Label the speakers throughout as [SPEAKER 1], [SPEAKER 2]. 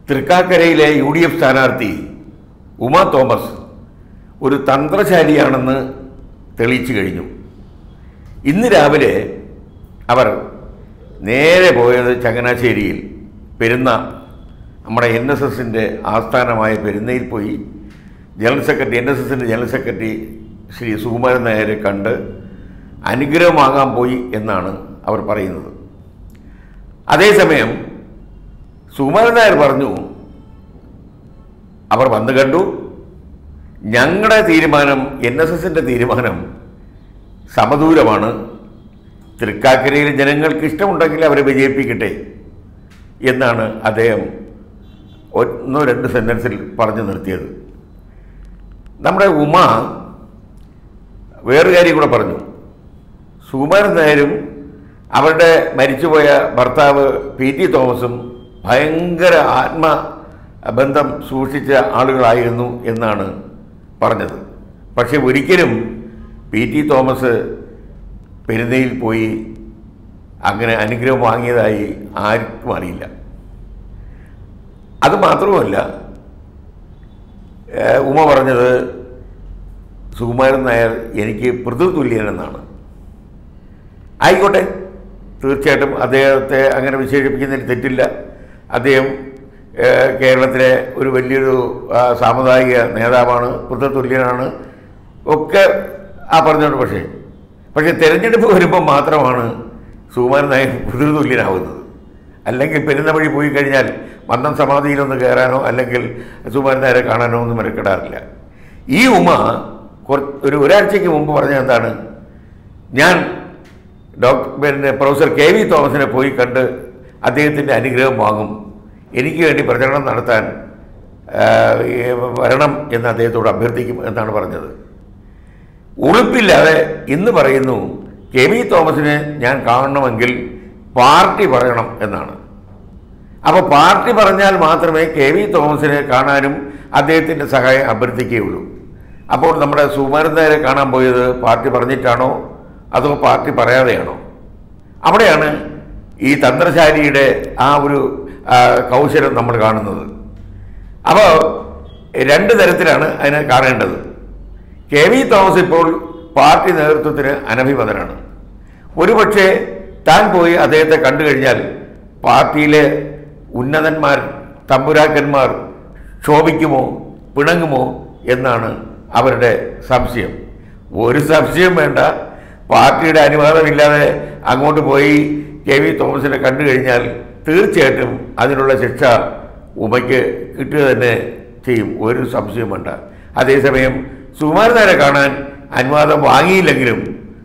[SPEAKER 1] തൃക്കാക്കരയിലെ U D F സ്ഥാനാർത്ഥി Uma Thomas ഒരു തന്ത്രശാലിയാണെന്ന് തെളിയിച്ചു കഴിഞ്ഞു ഇന്ന് രാവിലെ അവർ നേരെ പോയത് ചങ്ങനാശ്ശേരിയിൽ പെരുന്ന നമ്മുടെ എൻ എസ് എസിൻ്റെ ആസ്ഥാനമായ പെരുന്നയിൽ പോയി ജനറൽ സെക്രട്ടറി എൻ എസ് എസിൻ്റെ ജനറൽ സെക്രട്ടറി ശ്രീ സുകുമാരൻ നായരെ കണ്ട് അനുഗ്രഹമാകാൻ പോയി എന്നാണ് അവർ പറയുന്നത് അതേസമയം സുകുമാരൻ നായർ പറഞ്ഞു അവർ വന്നു കണ്ടു ഞങ്ങളുടെ തീരുമാനം എൻ എസ് എസിൻ്റെ തീരുമാനം സമദൂരമാണ് തൃക്കാക്കരയിലെ ജനങ്ങൾക്ക് ഇഷ്ടമുണ്ടെങ്കിൽ അവരെ വിജയിപ്പിക്കട്ടെ എന്നാണ് അദ്ദേഹം ഒന്നോ രണ്ട് സെൻറ്റൻസിൽ പറഞ്ഞു നിർത്തിയത് നമ്മുടെ ഉമ വേറൊരു കാര്യം കൂടെ പറഞ്ഞു സുകുമാരൻ നായരും അവരുടെ മരിച്ചുപോയ ഭർത്താവ് പി ടി തോമസും ഭയങ്കര ആത്മബന്ധം സൂക്ഷിച്ച ആളുകളായിരുന്നു എന്നാണ് പറഞ്ഞത് പക്ഷെ ഒരിക്കലും പി ടി തോമസ് പെരുന്നയിൽ പോയി അങ്ങനെ അനുഗ്രഹം വാങ്ങിയതായി ആർക്കും അറിയില്ല അത് മാത്രവുമല്ല ഏഹ് ഉമ പറഞ്ഞത് സുകുമാരൻ നായർ എനിക്ക് പൃഥുതുല്യനെന്നാണ് ആയിക്കോട്ടെ തീർച്ചയായിട്ടും അദ്ദേഹത്തെ അങ്ങനെ വിശേഷിപ്പിക്കുന്നതിൽ തെറ്റില്ല അദ്ദേഹം ഏഹ്, കേരളത്തിലെ ഒരു വലിയൊരു ആ, സാമുദായിക നേതാവാണ് പൃഥ്വതുല്യനാണ് ഒക്കെ ആ പറഞ്ഞോണ്ട് പക്ഷേ പക്ഷേ തിരഞ്ഞെടുപ്പ് വരുമ്പോൾ മാത്രമാണ് സുകുമാരൻ നായർ പൃഥ്വതുല്യനാവുന്നത് അല്ലെങ്കിൽ പെരുന്ന വഴി പോയി കഴിഞ്ഞാൽ മന്ദം സമാധിയിലൊന്ന് കയറാനോ അല്ലെങ്കിൽ സുകുമാരൻ നായരെ കാണാനോ ഒന്നും മെനക്കെടാറില്ല ഈ ഉമ കുറ- ഒരു ഒരാഴ്ചയ്ക്ക് മുമ്പ് പറഞ്ഞ എന്താണ് ഞാൻ ഡോക്ടർ പിന്നെ പ്രൊഫസർ കെ വി തോമസിനെ പോയി കണ്ട് അദ്ദേഹത്തിൻ്റെ അനുഗ്രഹം വാങ്ങും എനിക്ക് വേണ്ടി പ്രചരണം നടത്താൻ ആ, ഈ വരണം എന്ന് അദ്ദേഹത്തോട് അഭ്യർത്ഥിക്കും എന്നാണ് പറഞ്ഞത് ഉളുപ്പില്ലാതെ ഇന്ന് പറയുന്നു കെ വി തോമസിനെ ഞാൻ കാണണമെങ്കിൽ പാർട്ടി പറയണം എന്നാണ് അപ്പോൾ പാർട്ടി പറഞ്ഞാൽ മാത്രമേ കെ വി തോമസിനെ കാണാനും അദ്ദേഹത്തിൻ്റെ സഹായം അഭ്യർത്ഥിക്കുകയുള്ളൂ അപ്പോൾ നമ്മുടെ സുകുമാരൻ നായരെ കാണാൻ പോയത് പാർട്ടി പറഞ്ഞിട്ടാണോ അതോ പാർട്ടി പറയാതെയാണോ അവിടെയാണ് ഈ തന്ത്രശാലിയുടെ ആ ഒരു ആ, കൗശലം നമ്മൾ കാണുന്നത് അപ്പോൾ രണ്ട് തരത്തിലാണ് അതിനെ കാണേണ്ടത് കെ വി തോമസ് ഇപ്പോൾ പാർട്ടി നേതൃത്വത്തിന് അനഭിമതനാണ് ഒരുപക്ഷെ താൻ പോയി അദ്ദേഹത്തെ കണ്ടു കഴിഞ്ഞാൽ പാർട്ടിയിലെ ഉന്നതന്മാർ തമ്പുരാക്കന്മാർ ക്ഷോഭിക്കുമോ പിണങ്ങുമോ എന്നാണ് അവരുടെ സംശയം ഒരു സംശയം വേണ്ട പാർട്ടിയുടെ അനുവാദമില്ലാതെ അങ്ങോട്ട് പോയി കെ വി തോമസിനെ കണ്ടു കഴിഞ്ഞാൽ തീർച്ചയായിട്ടും അതിനുള്ള ശിക്ഷ ഉമയ്ക്ക് കിട്ടുക തന്നെ ചെയ്യും ഒരു സംശയം വേണ്ട അതേസമയം സുകുമാരൻ നായരെ കാണാൻ അനുവാദം വാങ്ങിയില്ലെങ്കിലും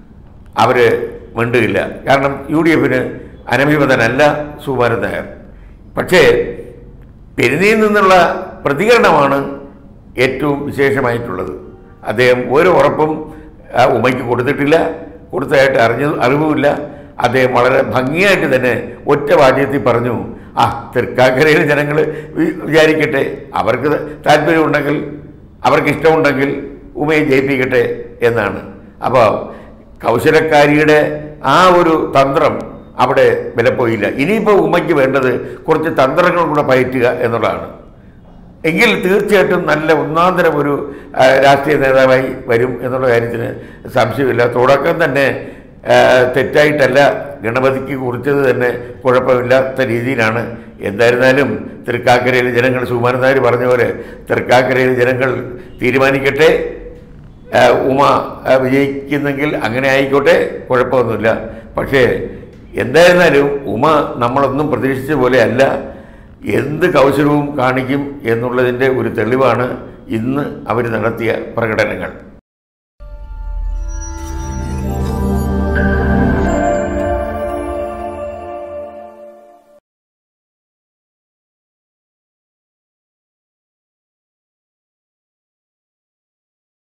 [SPEAKER 1] അവർ മിണ്ടുകയില്ല കാരണം യു ഡി എഫിന് അനഭിമതനല്ല സുകുമാരൻ നായർ പക്ഷേ പെരുന്നയിൽ നിന്നുള്ള പ്രതികരണമാണ് ഏറ്റവും വിശേഷമായിട്ടുള്ളത് അദ്ദേഹം ഒരു ഉറപ്പും ആ, ഉമയ്ക്ക് കൊടുത്തിട്ടില്ല കൊടുത്തതായിട്ട് അറിഞ്ഞ അറിവുമില്ല അദ്ദേഹം വളരെ ഭംഗിയായിട്ട് തന്നെ ഒറ്റ വാചകത്തിൽ പറഞ്ഞു ആ തൃക്കാക്കരയിലെ ജനങ്ങൾ വിചാരിക്കട്ടെ അവർക്ക് താല്പര്യമുണ്ടെങ്കിൽ അവർക്ക് ഇഷ്ടമുണ്ടെങ്കിൽ ഉമയെ ജയിപ്പിക്കട്ടെ എന്നാണ് അപ്പോൾ കൗശലക്കാരിയുടെ ആ ഒരു തന്ത്രം അവിടെ വിലപ്പോയില്ല ഇനിയിപ്പോൾ ഉമ്മയ്ക്ക് വേണ്ടത് കുറച്ച് തന്ത്രങ്ങൾ കൂടെ പയറ്റുക എന്നുള്ളതാണ് എങ്കിൽ തീർച്ചയായിട്ടും നല്ല ഒന്നാന്തരം ഒരു ആ, രാഷ്ട്രീയ നേതാവായി വരും എന്നുള്ള കാര്യത്തിന് സംശയമില്ല തുടക്കം തന്നെ ആ, തെറ്റായിട്ടല്ല ഗണപതിക്ക് കുറിച്ചത് തന്നെ കുഴപ്പമില്ലാത്ത രീതിയിലാണ് എന്തായിരുന്നാലും തൃക്കാക്കരയിലെ ജനങ്ങൾ സുകുമാരൻ നായർ പറഞ്ഞ പോലെ തൃക്കാക്കരയിലെ ജനങ്ങൾ തീരുമാനിക്കട്ടെ ആ, ഉമ ആ, വിജയിക്കുന്നെങ്കിൽ അങ്ങനെ ആയിക്കോട്ടെ കുഴപ്പമൊന്നുമില്ല പക്ഷേ എന്തായിരുന്നാലും ഉമ നമ്മളൊന്നും പ്രതീക്ഷിച്ച പോലെ അല്ല എന്ത് കൗശലവും കാണിക്കും എന്നുള്ളതിൻ്റെ ഒരു തെളിവാണ് ഇന്ന് അവർ നടത്തിയ പ്രകടനങ്ങൾ